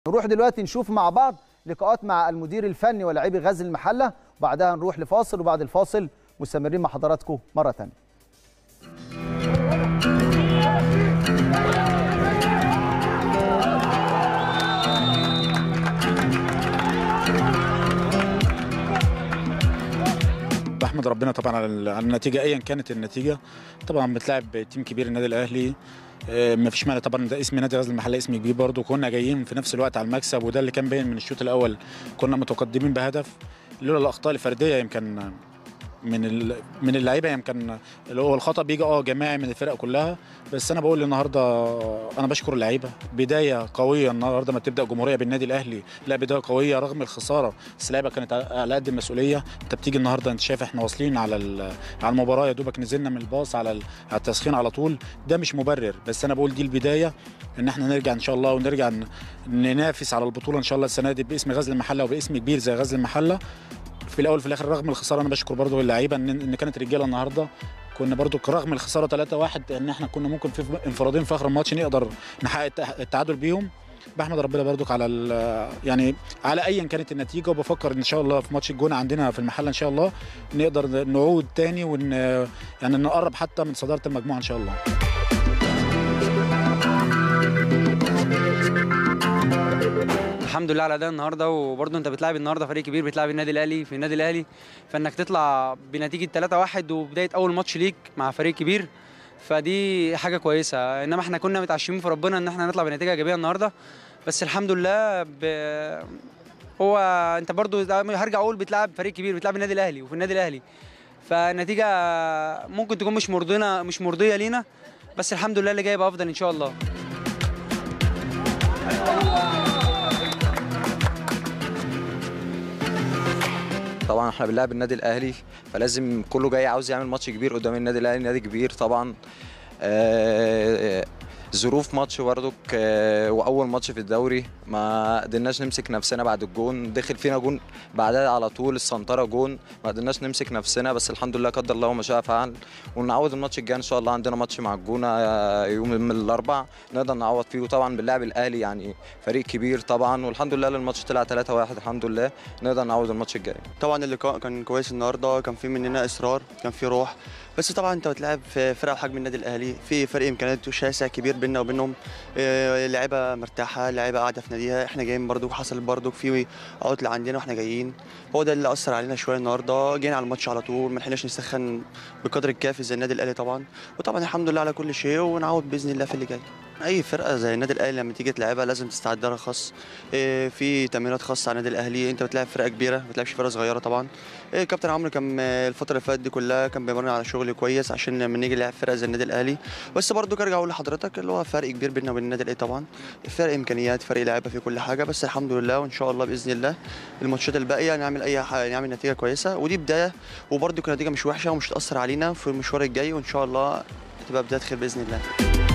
نروح دلوقتي نشوف مع بعض لقاءات مع المدير الفني ولاعبي غزل المحله وبعدها نروح لفاصل وبعد الفاصل مستمرين مع حضراتكم مره ثانيه بحمد ربنا طبعا على ال- على النتيجه ايا كانت النتيجه طبعا بتلعب تيم كبير النادي الاهلي ما فيش مانع طبعا ده اسم نادي غزل المحله اسم كبير برضه كنا جايين في نفس الوقت على المكسب وده اللي كان باين من الشوط الاول كنا متقدمين بهدف لولا الاخطاء الفرديه يمكن من ال- من اللعيبه يمكن اللي هو الخطا بيجي اه جماعي من الفرق كلها بس انا بقول النهارده انا بشكر اللعيبه بدايه قويه النهارده ما تبدا جمهوريه بالنادي الاهلي لا بدايه قويه رغم الخساره بس اللعيبه كانت على قد المسؤوليه انت بتيجي النهارده انت شايف احنا واصلين على ال- على المباراه يا دوبك نزلنا من الباص على ال- على التسخين على طول ده مش مبرر بس انا بقول دي البدايه ان احنا نرجع ان شاء الله ونرجع ن- ننافس على البطوله ان شاء الله السنه دي باسم غزل المحله وباسم كبير زي غزل المحله في الاول في الاخر رغم الخساره انا بشكر برضو اللعيبه ان ان كانت رجاله النهارده كنا برضو رغم الخساره 3-1 ان احنا كنا ممكن في انفرادين في اخر الماتش نقدر نحقق الت- التعادل بيهم بحمد ربنا برضك على ال- يعني على ايا كانت النتيجه وبفكر ان شاء الله في ماتش الجونه عندنا في المحله ان شاء الله نقدر نعود تاني ون يعني نقرب حتى من صداره المجموعه ان شاء الله الحمد لله على ده النهارده وبرضه انت بتلعب النهارده فريق كبير بتلعب النادي الاهلي في النادي الاهلي فانك تطلع بنتيجه 3-1 وبدايه اول ماتش ليك مع فريق كبير فدي حاجه كويسه انما احنا كنا متعشمين في ربنا ان احنا نطلع بنتيجه ايجابيه النهارده بس الحمد لله ب... هو انت برضه هرجع اقول بتلعب فريق كبير بتلعب النادي الاهلي وفي النادي الاهلي فالنتيجه ممكن تكون مش مرضينا مش مرضيه لينا بس الحمد لله اللي جاي يبقى افضل ان شاء الله طبعا احنا بنلعب النادي الاهلي فلازم كله جاي عاوز يعمل ماتش كبير قدام النادي الاهلي نادي كبير طبعا آه، ظروف ماتش برضك آه، واول ماتش في الدوري ما قدرناش نمسك نفسنا بعد الجون دخل فينا جون بعدها على طول السنتره جون ما قدرناش نمسك نفسنا بس الحمد لله قدر الله وما شاء فعل ونعوض الماتش الجاي ان شاء الله عندنا ماتش مع الجونه آه، يوم من الاربع نقدر نعوض فيه وطبعا بنلعب الاهلي يعني فريق كبير طبعا والحمد لله الماتش طلع 3-1 الحمد لله نقدر نعوض الماتش الجاي طبعا اللقاء كان كويس النهارده كان في مننا اصرار كان في روح بس طبعا انت بتلعب في فرقه بحجم النادي الاهلي في فرق امكانياته شاسع كبير بيننا وبينهم آه، اللعيبه مرتاحه اللعيبه قاعده في ناديها احنا جايين برضو حصل برضو في عطل عندنا واحنا جايين هو ده اللي اثر علينا شويه النهارده جينا على الماتش على طول ما لحقناش نسخن بقدر الكافي زي النادي الاهلي طبعا وطبعا الحمد لله على كل شيء ونعود باذن الله في اللي جاي اي فرقه زي النادي الاهلي لما تيجي تلعبها لازم تستعد لها خاص إيه، في تمرينات خاصه على النادي الاهلي انت بتلعب فرقه كبيره ما بتلعبش فرقه صغيره طبعا إيه، كابتن عمرو كان آه، الفتره اللي فاتت دي كلها كان بيمرنا على شغل كويس عشان لما نيجي نلعب فرقه زي النادي الاهلي بس برضو ارجع اقول لحضرتك اللي هو فرق كبير بيننا وبين النادي الاهلي طبعا فرق امكانيات فرق لعيبه في كل حاجه بس الحمد لله وان شاء الله باذن الله الماتشات الباقيه نعمل اي حاجه نعمل نتيجه كويسه ودي بدايه وبرضو كانت نتيجه مش وحشه ومش تاثر علينا في المشوار الجاي وان شاء الله تبقى بدايه خير باذن الله